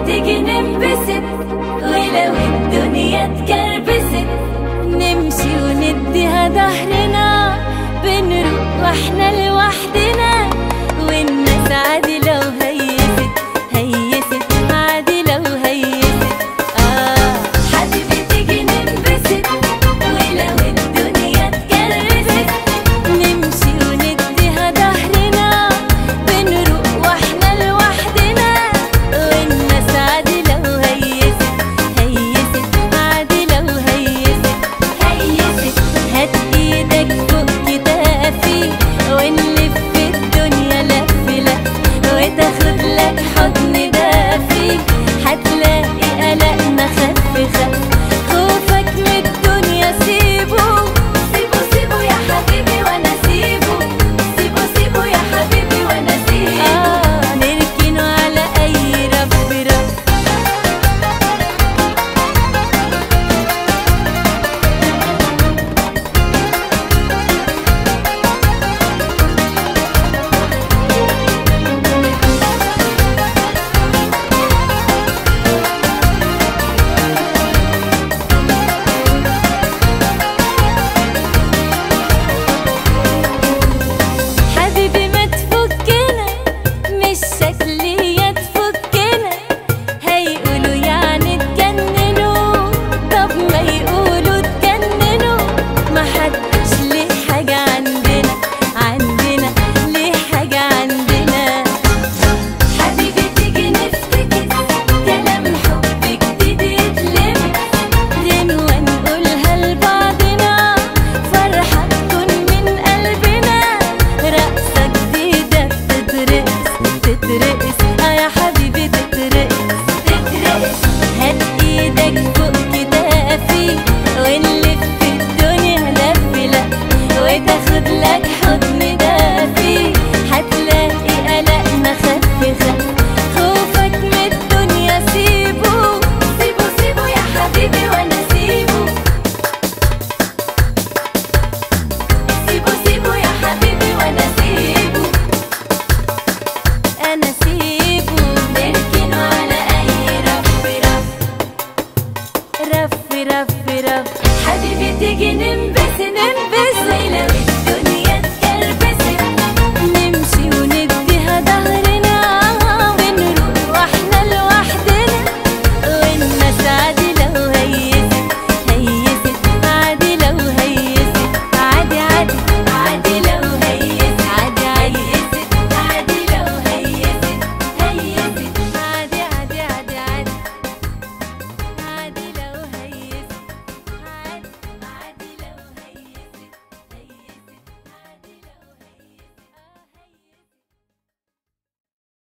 تيجي ننبسط ولو الدنيا اتكربست نمشي ونديها ظهرنا بنروح واحنا لوحدنا والناس عادي لو هيست هيست عادي لو هيست اه حبيبي تيجي ننبسط ولو الدنيا اتكرست نمشي ونديها ظهرنا بنروح واحنا لوحدنا والناس عادي لو هيست هيست عادي لو هيست هيست هات ايدك فوق كتافي ونلف الدنيا لف لف وتاخد لك حضن دافي هتلاقي قلقنا خف خف خوفك من الدنيا سيبه سيبه سيبه يا حبيبي وانا سيبه سيبه سيبه يا حبيبي وانا سيبه آه نركنه على اي رب رب حبيبي ما تفكنا مش شكلية تفكنا هيقولوا يعني اتجننوا طب ما يقولوا اتجننوا ما حدش ليه حاجة عندنا عندنا ليه حاجة عندنا حبيبي تيجي نفتكر كلام حب جديد يتلم غنوة نقولها لبعضنا فرحة تكون من قلبنا رقصة جديدة بتترقص تترقص اه يا حبيبي تترقص تترقص هات ايدك فوق كتافي ونلف الدنيا لف لف وتاخد لك حضن